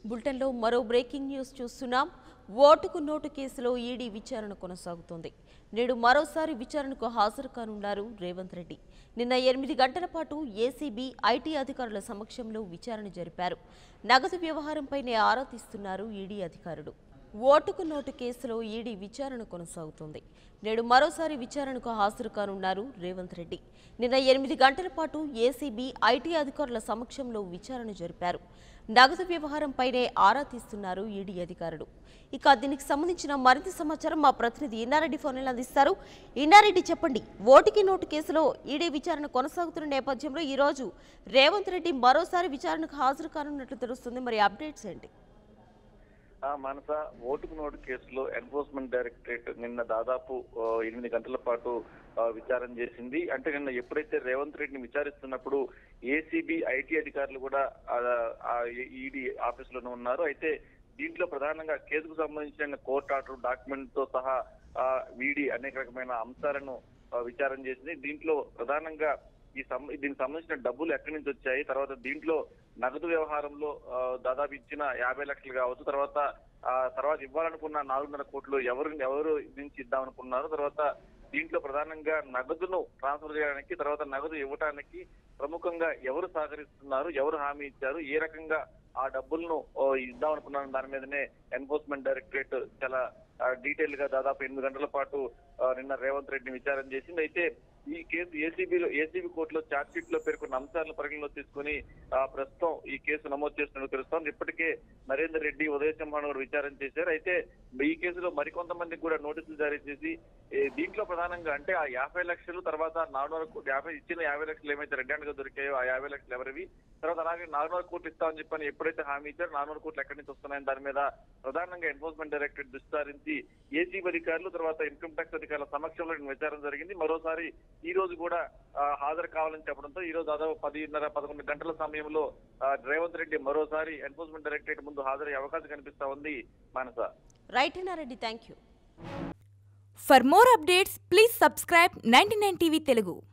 బులెటిన్లో మరో breaking news చూస్తున్నాం ఓటుకు నోటు కేసులో ఈడీ విచారణ కొనసాగుతోంది నేడు మరోసారి విచారణకు హాజరు కానున్నారు రేవంత్ రెడ్డి నిన్న ఎనిమిది గంటల పాటు ఏసీబీ ఐటీ అధికారుల సమక్షంలో విచారణ జరిపారు నగదు వ్యవహారంపైనే ఆరా తీస్తున్నారు ఈడీ అధికారులు ఓటుకు నోటు కేసులో ఈడీ విచారణ కొనసాగుతోంది నేడు మరోసారి విచారణకు హాజరు కానున్నారు రేవంత్ రెడ్డి నిన్న ఎనిమిది గంటల పాటు ఏసీబీ ఐటీ అధికారుల సమక్షంలో విచారణ జరిపారు నగదు వ్యవహారంపైనే ఆరా తీస్తున్నారు ఈడీ అధికారులు ఇక దీనికి సంబంధించిన మరింత సమాచారం మా ప్రతినిధి ఇన్నారెడ్డి ఫోన్లో అందిస్తారు ఇన్నారెడ్డి చెప్పండి ఓటుకి నోటు కేసులో ఈడీ విచారణ కొనసాగుతున్న నేపథ్యంలో ఈరోజు రేవంత్ రెడ్డి మరోసారి విచారణకు హాజరు కానున్నట్లు తెలుస్తుంది మరి అప్డేట్స్ ఏంటి ఆ మనస ఓటుకు నోటు కేసులో ఎన్ఫోర్స్మెంట్ డైరెక్టరేట్ నిన్న దాదాపు ఆ, ఎనిమిది గంటల పాటు ఆ, విచారణ చేసింది అంటే నిన్న ఎప్పుడైతే రేవంత్ రెడ్డిని విచారిస్తున్నప్పుడు ఏసీబీ ఐటీ అధికారులు కూడా ఈడీ ఆఫీస్ లోనే ఉన్నారు అయితే దీంట్లో ప్రధానంగా కేసుకు సంబంధించిన కోర్టు ఆర్డర్ డాక్యుమెంట్ తో సహా వీడి అనేక రకమైన అంశాలను ఆ, విచారణ చేసింది దీంట్లో ప్రధానంగా ఈ సం దీనికి సంబంధించిన డబ్బులు ఎక్కడి నుంచి వచ్చాయి తర్వాత దీంట్లో నగదు వ్యవహారంలో ఆ, దాదాపు ఇచ్చిన యాభై లక్షలు కావచ్చు తర్వాత ఆ తర్వాత ఇవ్వాలనుకున్న నాలుగున్నర కోట్లు ఎవరు ఎవరు నుంచి ఇద్దామనుకున్నారు తర్వాత దీంట్లో ప్రధానంగా నగదును ట్రాన్స్ఫర్ చేయడానికి తర్వాత నగదు ఇవ్వడానికి ప్రముఖంగా ఎవరు సహకరిస్తున్నారు ఎవరు హామీ ఇచ్చారు ఏ రకంగా ఆ డబ్బులను ఓ, ఇద్దామనుకున్నారు దాని మీదనే ఎన్ఫోర్స్మెంట్ డైరెక్టరేట్ చాలా డీటెయిల్ గా దాదాపు ఎనిమిది గంటల పాటు ఆ, నిన్న రేవంత్ రెడ్డిని విచారణ చేసింది అయితే ఈ కేసు ఏసీబీలో ఏసీబీ కోర్టులో ఛార్జ్ షీట్ లో పేర్కొన్న అంశాలను పరిగణలో తీసుకుని ఆ, ప్రస్తుతం ఈ కేసు నమోదు చేస్తున్నట్టు తెలుస్తోంది ఇప్పటికే నరేందర్ రెడ్డి ఉదయ సింహాన్ కూడా విచారణ చేశారు అయితే ఈ కేసులో మరికొంతమందికి కూడా నోటీసులు జారీ చేసి ఏ, దీంట్లో ప్రధానంగా అంటే ఆ యాభై లక్షలు తర్వాత నాలుగున్నర కో- యాభై ఇచ్చిన యాభై లక్షలు ఏమైతే రెడ్ హ్యాండ్ గా దొరికాయో ఆ యాభై లక్షలు ఎవరివి తర్వాత అలాగే నాలుగున్నర కోట్లు ఇస్తామని చెప్పని ఎప్పుడైతే హామీ ఇచ్చారో నాలుగున్నర కోట్లు ఎక్కడి నుంచి వస్తున్నాయని దాని మీద ప్రధానంగా ఎన్ఫోర్స్మెంట్ డైరెక్టరేట్ దృష్టి సారించి ఏసీబీ అధికారులు తర్వాత ఇన్కమ్ ట్యాక్స్ అధికారుల సమక్షంలో నిన్న విచారణ జరిగింది మరోసారి ఈ రోజు కూడా ఆ, హాజరు కావాలని చెప్పడంతో ఈ రోజు దాదాపు పదిన్నర పదకొండు గంటల సమయంలో ఆ, రేవంత్ రెడ్డి మరోసారి ఎన్ఫోర్స్మెంట్ డైరెక్టరేట్ ముందు హాజరయ్యే అవకాశం కనిపిస్తా ఉంది Manasa right Innareddy thank you For more updates, please subscribe 99 TV Telugu.